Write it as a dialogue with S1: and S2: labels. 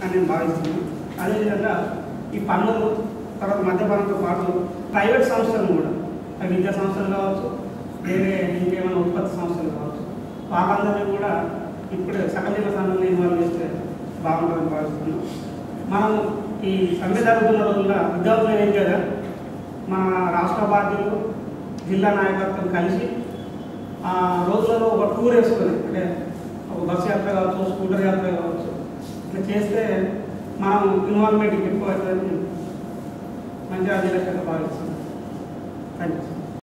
S1: అని నేను భావిస్తున్నాను అదేవిధంగా ఈ పన్నులు తర్వాత మద్యపానంతో పాటు ప్రైవేట్ సంస్థలు కూడా అవి విద్యా సంస్థలు కావచ్చు వేరే ఇంకేమైనా ఉత్పత్తి సంస్థలు కావచ్చు వాళ్ళందరినీ కూడా ఇప్పుడు సకలీల సంఘంలో ఇన్వాల్వ్ చేస్తే బాగుంటుందని భావిస్తున్నాను మనం ఈ సమ్మె జరుగుతున్న రోజుల్లో విద్యార్థులు ఏం కదా మన రాష్ట్ర బాధ్యులు జిల్లా నాయకత్వం కలిసి ఆ రోజులలో ఒక టూర్ వేసుకొని అంటే ఒక బస్ యాత్ర కావచ్చు స్కూటర్ యాత్ర కావచ్చు ఇట్లా చేస్తే మనం ఇన్వాల్వ్మెంట్ ఎక్కువ అవుతుందని మంచిగా అదే లెక్కగా భావిస్తున్నాం థ్యాంక్ యూ